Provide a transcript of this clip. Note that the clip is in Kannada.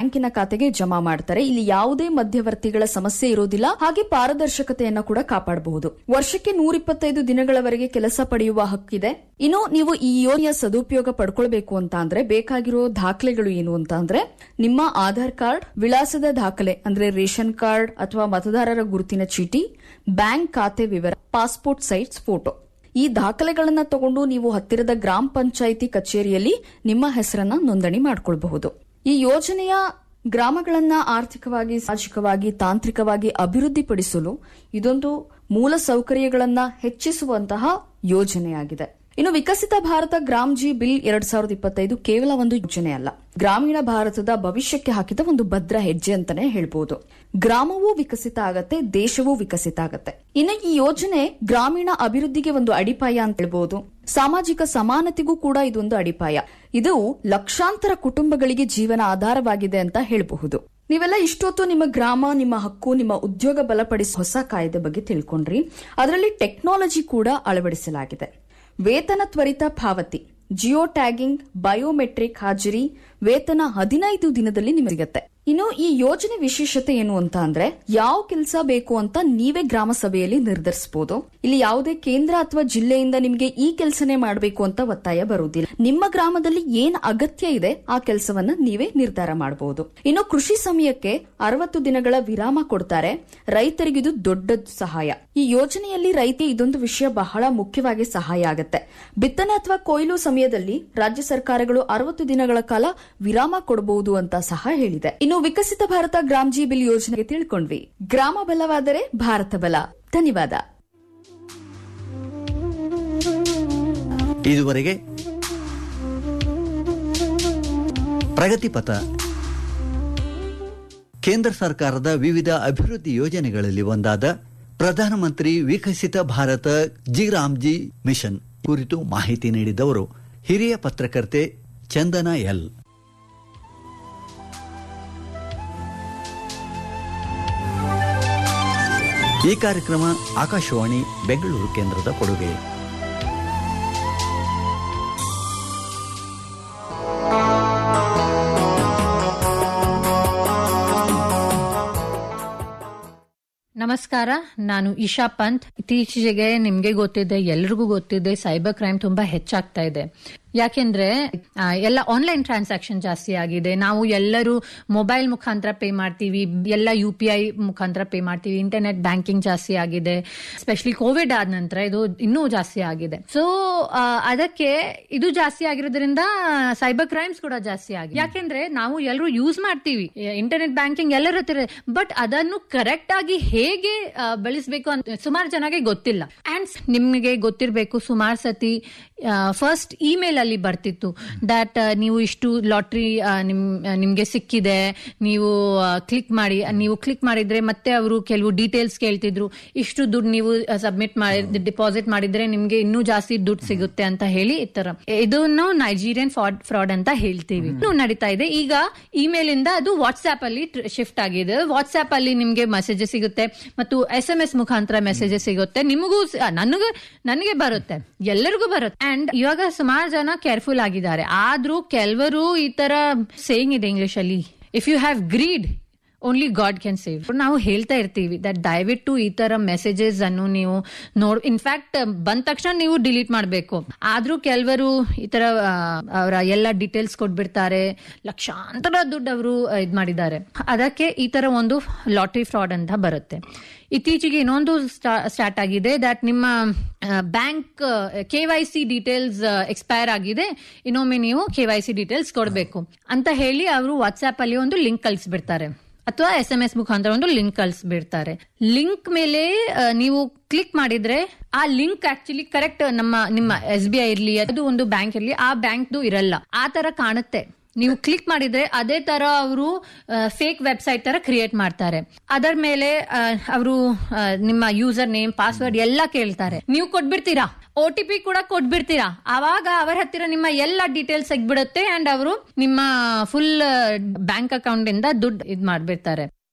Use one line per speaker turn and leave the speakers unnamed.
ಬ್ಯಾಂಕಿನ ಖಾತೆಗೆ ಜಮಾ ಮಾಡ್ತಾರೆ ಇಲ್ಲಿ ಯಾವುದೇ ಮಧ್ಯವರ್ತಿಗಳ ಸಮಸ್ಯೆ ಇರೋದಿಲ್ಲ ಹಾಗೆ ಪಾರದರ್ಶಕತೆಯನ್ನ ಕೂಡ ಕಾಪಾಡಬಹುದು ವರ್ಷಕ್ಕೆ ನೂರಿಪ್ಪತ್ತೈದು ದಿನಗಳವರೆಗೆ ಕೆಲಸ ಪಡೆಯುವ ಹಕ್ಕಿದೆ ಇನ್ನು ನೀವು ಈ ಯೋಜನೆಯ ಸದುಪಯೋಗ ಪಡ್ಕೊಳ್ಬೇಕು ಅಂತ ಅಂದ್ರೆ ಬೇಕಾಗಿರೋ ದಾಖಲೆಗಳು ಏನು ಅಂತ ಅಂದ್ರೆ ನಿಮ್ಮ ಆಧಾರ್ ಕಾರ್ಡ್ ವಿಳಾಸದ ದಾಖಲೆ ಅಂದ್ರೆ ರೇಷನ್ ಕಾರ್ಡ್ ಅಥವಾ ಮತದಾರರ ಗುರುತಿನ ಚೀಟಿ ಬ್ಯಾಂಕ್ ಖಾತೆ ವಿವರ ಪಾಸ್ಪೋರ್ಟ್ ಸೈಜ್ ಫೋಟೋ ಈ ದಾಖಲೆಗಳನ್ನ ತಗೊಂಡು ನೀವು ಹತ್ತಿರದ ಗ್ರಾಮ ಪಂಚಾಯಿತಿ ಕಚೇರಿಯಲ್ಲಿ ನಿಮ್ಮ ಹೆಸರನ್ನ ನೋಂದಣಿ ಮಾಡಿಕೊಳ್ಳಬಹುದು ಈ ಯೋಜನೆಯ ಗ್ರಾಮಗಳನ್ನ ಆರ್ಥಿಕವಾಗಿ ಸಾಮಾಜಿಕವಾಗಿ ತಾಂತ್ರಿಕವಾಗಿ ಅಭಿವೃದ್ಧಿಪಡಿಸಲು ಇದೊಂದು ಮೂಲ ಸೌಕರ್ಯಗಳನ್ನ ಹೆಚ್ಚಿಸುವಂತಹ ಯೋಜನೆಯಾಗಿದೆ ಇನ್ನು ವಿಕಸಿತ ಭಾರತ ಗ್ರಾಮ್ ಜಿ ಬಿಲ್ ಎರಡ್ ಸಾವಿರದ ಇಪ್ಪತ್ತೈದು ಕೇವಲ ಒಂದು ಯೋಜನೆ ಅಲ್ಲ ಗ್ರಾಮೀಣ ಭಾರತದ ಭವಿಷ್ಯಕ್ಕೆ ಹಾಕಿದ ಒಂದು ಭದ್ರ ಹೆಜ್ಜೆ ಅಂತಾನೆ ಹೇಳ್ಬೋದು ಗ್ರಾಮವೂ ವಿಕಸಿತ ಆಗತ್ತೆ ದೇಶವೂ ವಿಕಸಿತ ಆಗತ್ತೆ ಇನ್ನು ಈ ಯೋಜನೆ ಗ್ರಾಮೀಣ ಅಭಿವೃದ್ಧಿಗೆ ಒಂದು ಅಡಿಪಾಯ ಅಂತ ಹೇಳ್ಬೋದು ಸಾಮಾಜಿಕ ಸಮಾನತೆಗೂ ಕೂಡ ಇದೊಂದು ಅಡಿಪಾಯ ಇದು ಲಕ್ಷಾಂತರ ಕುಟುಂಬಗಳಿಗೆ ಜೀವನ ಆಧಾರವಾಗಿದೆ ಅಂತ ಹೇಳಬಹುದು ನೀವೆಲ್ಲ ಇಷ್ಟೊತ್ತು ನಿಮ್ಮ ಗ್ರಾಮ ನಿಮ್ಮ ಹಕ್ಕು ನಿಮ್ಮ ಉದ್ಯೋಗ ಬಲಪಡಿಸುವ ಹೊಸ ಕಾಯ್ದೆ ಬಗ್ಗೆ ತಿಳ್ಕೊಂಡ್ರಿ ಅದರಲ್ಲಿ ಟೆಕ್ನಾಲಜಿ ಕೂಡ ಅಳವಡಿಸಲಾಗಿದೆ ವೇತನ ತ್ವರಿತ ಪಾವತಿ ಜಿಯೋ ಟ್ಯಾಗಿಂಗ್ ಬಯೋಮೆಟ್ರಿಕ್ ಹಾಜರಿ ವೇತನ ಹದಿನೈದು ದಿನದಲ್ಲಿ ನಿಮಗೆ ಸಿಗತ್ತೆ ಇನ್ನು ಈ ಯೋಜನೆ ವಿಶೇಷತೆ ಏನು ಅಂತ ಅಂದ್ರೆ ಯಾವ ಕೆಲಸ ಬೇಕು ಅಂತ ನೀವೇ ಗ್ರಾಮ ಸಭೆಯಲ್ಲಿ ನಿರ್ಧರಿಸಬಹುದು ಇಲ್ಲಿ ಯಾವುದೇ ಕೇಂದ್ರ ಅಥವಾ ಜಿಲ್ಲೆಯಿಂದ ನಿಮಗೆ ಈ ಕೆಲಸನೇ ಮಾಡಬೇಕು ಅಂತ ಒತ್ತಾಯ ಬರುವುದಿಲ್ಲ ನಿಮ್ಮ ಗ್ರಾಮದಲ್ಲಿ ಏನ್ ಅಗತ್ಯ ಇದೆ ಆ ಕೆಲಸವನ್ನ ನೀವೇ ನಿರ್ಧಾರ ಮಾಡಬಹುದು ಇನ್ನು ಕೃಷಿ ಸಮಯಕ್ಕೆ ಅರವತ್ತು ದಿನಗಳ ವಿರಾಮ ಕೊಡ್ತಾರೆ ರೈತರಿಗಿದು ದೊಡ್ಡ ಸಹಾಯ ಈ ಯೋಜನೆಯಲ್ಲಿ ರೈತ ಇದೊಂದು ವಿಷಯ ಬಹಳ ಮುಖ್ಯವಾಗಿ ಸಹಾಯ ಆಗುತ್ತೆ ಬಿತ್ತನೆ ಅಥವಾ ಕೊಯ್ಲು ಸಮಯದಲ್ಲಿ ರಾಜ್ಯ ಸರ್ಕಾರಗಳು ಅರವತ್ತು ದಿನಗಳ ಕಾಲ ವಿರಾಮ ಕೊಡಬಹುದು ಅಂತ ಸಹ ಹೇಳಿದೆ ಇನ್ನು ವಿಕಸಿತ ಭಾರತ ಗ್ರಾಮ್ ಜಿ ಬಿಲ್ ಯೋಜನೆಗೆ ತಿಳ್ಕೊಂಡ್ವಿ ಗ್ರಾಮ ಬಲವಾದರೆ ಭಾರತ ಬಲ ಧನ್ಯವಾದ
ಇದುವರೆಗೆ ಪ್ರಗತಿಪಥ ಕೇಂದ್ರ ಸರ್ಕಾರದ ವಿವಿಧ ಅಭಿವೃದ್ಧಿ ಯೋಜನೆಗಳಲ್ಲಿ ಒಂದಾದ ಪ್ರಧಾನಮಂತ್ರಿ ವಿಕಸಿತ ಭಾರತ ಜಿರಾಮ್ಜಿ ಮಿಷನ್ ಕುರಿತು ಮಾಹಿತಿ ನೀಡಿದವರು ಹಿರಿಯ ಪತ್ರಕರ್ತೆ ಚಂದನ ಎಲ್ ಈ ಕಾರ್ಯಕ್ರಮ ಆಕಾಶವಾಣಿ ಬೆಂಗಳೂರು ಕೇಂದ್ರದ ಕೊಡುಗೆ
ನಮಸ್ಕಾರ ನಾನು ಇಶಾ ಪಂತ್ ಇತ್ತೀಚೆಗೆ ನಿಮ್ಗೆ ಗೊತ್ತಿದೆ ಎಲ್ರಿಗೂ ಗೊತ್ತಿದೆ ಸೈಬರ್ ಕ್ರೈಮ್ ತುಂಬಾ ಹೆಚ್ಚಾಗ್ತಾ ಇದೆ ಯಾಕೆಂದ್ರೆ ಆ, ಎಲ್ಲ ಆನ್ಲೈನ್ ಟ್ರಾನ್ಸಾಕ್ಷನ್ ಜಾಸ್ತಿ ಆಗಿದೆ ನಾವು ಎಲ್ಲರೂ ಮೊಬೈಲ್ ಮುಖಾಂತರ ಪೇ ಮಾಡ್ತೀವಿ ಎಲ್ಲ ಯು ಪಿ ಐ ಮುಖಾಂತರ ಪೇ ಮಾಡ್ತೀವಿ ಇಂಟರ್ನೆಟ್ ಬ್ಯಾಂಕಿಂಗ್ ಜಾಸ್ತಿ ಆಗಿದೆ ಸ್ಪೆಷಲಿ ಕೋವಿಡ್ ಆದ ನಂತರ ಇದು ಇನ್ನೂ ಜಾಸ್ತಿ ಆಗಿದೆ ಸೊ ಅದಕ್ಕೆ ಇದು ಜಾಸ್ತಿ ಆಗಿರೋದ್ರಿಂದ ಸೈಬರ್ ಕ್ರೈಮ್ಸ್ ಕೂಡ ಜಾಸ್ತಿ ಆಗಿದೆ ಯಾಕೆಂದ್ರೆ ನಾವು ಎಲ್ಲರೂ ಯೂಸ್ ಮಾಡ್ತೀವಿ ಇಂಟರ್ನೆಟ್ ಬ್ಯಾಂಕಿಂಗ್ ಎಲ್ಲರ ಹತ್ತಿರ ಬಟ್ ಅದನ್ನು ಕರೆಕ್ಟ್ ಆಗಿ ಹೇಗೆ ಆ, ಬಳಸ್ಬೇಕು ಅಂತ ಸುಮಾರು ಜನಗೆ ಗೊತ್ತಿಲ್ಲ ಅಂಡ್ ನಿಮಗೆ ಗೊತ್ತಿರಬೇಕು ಸುಮಾರು ಸತಿ ಫಸ್ಟ್ ಇಮೇಲ್ ಅಲ್ಲಿ ಬರ್ತಿತ್ತು ದಟ್ ನೀವು ಇಷ್ಟು ಲಾಟ್ರಿ ನಿಮ್ ನಿಮ್ಗೆ ಸಿಕ್ಕಿದೆ ನೀವು ಕ್ಲಿಕ್ ಮಾಡಿ ನೀವು ಕ್ಲಿಕ್ ಮಾಡಿದ್ರೆ ಮತ್ತೆ ಅವರು ಕೆಲವು ಡೀಟೇಲ್ಸ್ ಕೇಳ್ತಿದ್ರು ಇಷ್ಟು ದುಡ್ಡು ನೀವು ಸಬ್ಮಿಟ್ ಮಾಡಿ ಡಿಪಾಸಿಟ್ ಮಾಡಿದ್ರೆ ನಿಮ್ಗೆ ಇನ್ನೂ ಜಾಸ್ತಿ ದುಡ್ಡು ಸಿಗುತ್ತೆ ಅಂತ ಹೇಳಿ ಈ ತರ ಇದನ್ನು ನೈಜೀರಿಯನ್ ಫ್ರಾಡ್ ಫ್ರಾಡ್ ಅಂತ ಹೇಳ್ತೀವಿ ಇನ್ನು ನಡೀತಾ ಇದೆ ಈಗ ಇಮೇಲ್ ಇಂದ ಅದು ವಾಟ್ಸ್ಆಪ್ ಅಲ್ಲಿ ಶಿಫ್ಟ್ ಆಗಿದೆ ವಾಟ್ಸ್ಆಪ್ ಅಲ್ಲಿ ನಿಮ್ಗೆ ಮೆಸೇಜ್ ಸಿಗುತ್ತೆ ಮತ್ತು ಎಸ್ ಎಂ ಎಸ್ ಮುಖಾಂತರ ಮೆಸೇಜ್ ಸಿಗುತ್ತೆ ನಿಮಗೂ ಸ- ನನಗೆ ನನಗೆ ಬರುತ್ತೆ ಎಲ್ಲರಿಗೂ ಬರುತ್ತೆ ಅಂಡ್ ಇವಾಗ ಸುಮಾರು ಜನ ಕೇರ್ಫುಲ್ ಆಗಿದ್ದಾರೆ ಆದ್ರೂ ಕೆಲವರು ಈ ತರ ಸೇಯಿಂಗ್ ಇದೆ ಇಂಗ್ಲಿಷ್ ಅಲ್ಲಿ if you have greed only God can save ನಾವು ಹೇಳ್ತಾ ಇರ್ತೀವಿ ದಟ್ ದಯವಿಟ್ಟು ಈ ತರ ಮೆಸೇಜಸ್ ಅನ್ನು ನೀವು ನೋಡ್ ಇನ್ಫ್ಯಾಕ್ಟ್ ಬಂದ ತಕ್ಷಣ ನೀವು ಡಿಲೀಟ್ ಮಾಡಬೇಕು ಆದ್ರೂ ಕೆಲವರು ಈ ತರ ಅವರ ಎಲ್ಲ ಡೀಟೇಲ್ಸ್ ಕೊಟ್ಬಿಡ್ತಾರೆ ಲಕ್ಷಾಂತರ ದುಡ್ಡು ಅವರು ಇದ್ ಮಾಡಿದ್ದಾರೆ ಅದಕ್ಕೆ ಈ ತರ ಒಂದು ಲಾಟ್ರಿ ಫ್ರಾಡ್ ಅಂತ ಬರುತ್ತೆ ಇತ್ತೀಚೆಗೆ ಇನ್ನೊಂದು ಸ್ಟಾರ್ಟ್ ಆಗಿದೆ ದಟ್ ನಿಮ್ಮ bank K Y C details expire ಆಗಿದೆ ಇನ್ನೊಮ್ಮೆ ನೀವು ಕೆ ವೈ ಸಿ ಡೀಟೇಲ್ಸ್ ಕೊಡಬೇಕು ಅಂತ ಹೇಳಿ ಅವರು ವಾಟ್ಸ್ಆಪ್ ಅಲ್ಲಿ ಒಂದು ಲಿಂಕ್ ಕಳಿಸ್ಬಿಡ್ತಾರೆ ಅಥವಾ ಎಸ್ ಎಂ ಎಸ್ ಮುಖಾಂತರ ಒಂದು ಲಿಂಕ್ ಕಳಿಸ್ಬಿಡ್ತಾರೆ ಲಿಂಕ್ ಮೇಲೆ ಆ, ನೀವು ಕ್ಲಿಕ್ ಮಾಡಿದ್ರೆ ಆ ಲಿಂಕ್ ಆಕ್ಚುಲಿ ಕರೆಕ್ಟ್ ನಮ್ಮ ನಿಮ್ಮ ಎಸ್ ಬಿ ಐ ಇರ್ಲಿ ಅದು ಒಂದು ಬ್ಯಾಂಕ್ ಇರ್ಲಿ ಆ ಬ್ಯಾಂಕ್ದು ಇರಲ್ಲ ಆ ತರ ಕಾಣುತ್ತೆ ನೀವು ಕ್ಲಿಕ್ ಮಾಡಿದ್ರೆ ಅದೇ ತರ ಅವರು ಫೇಕ್ ವೆಬ್ಸೈಟ್ ತರ ಕ್ರಿಯೇಟ್ ಮಾಡ್ತಾರೆ ಅದರ ಮೇಲೆ ಅವರು ನಿಮ್ಮ ಯೂಸರ್ ನೇಮ್ ಪಾಸ್ವರ್ಡ್ ಎಲ್ಲ ಕೇಳ್ತಾರೆ ನೀವು ಕೊಟ್ಬಿಡ್ತೀರಾ ಒ ಟಿ ಪಿ ಕೂಡ ಕೊಟ್ಬಿಡ್ತೀರಾ ಆವಾಗ ಅವರ ಹತ್ತಿರ ನಿಮ್ಮ ಎಲ್ಲ ಡೀಟೇಲ್ಸ್ ಸಿಗ್ಬಿಡುತ್ತೆ ಅಂಡ್ ಅವರು ನಿಮ್ಮ ಫುಲ್ ಬ್ಯಾಂಕ್ ಅಕೌಂಟ್ ಇಂದ ದುಡ್ಡು ಇದ್ ಮಾಡ್ಬಿಡ್ತಾರೆ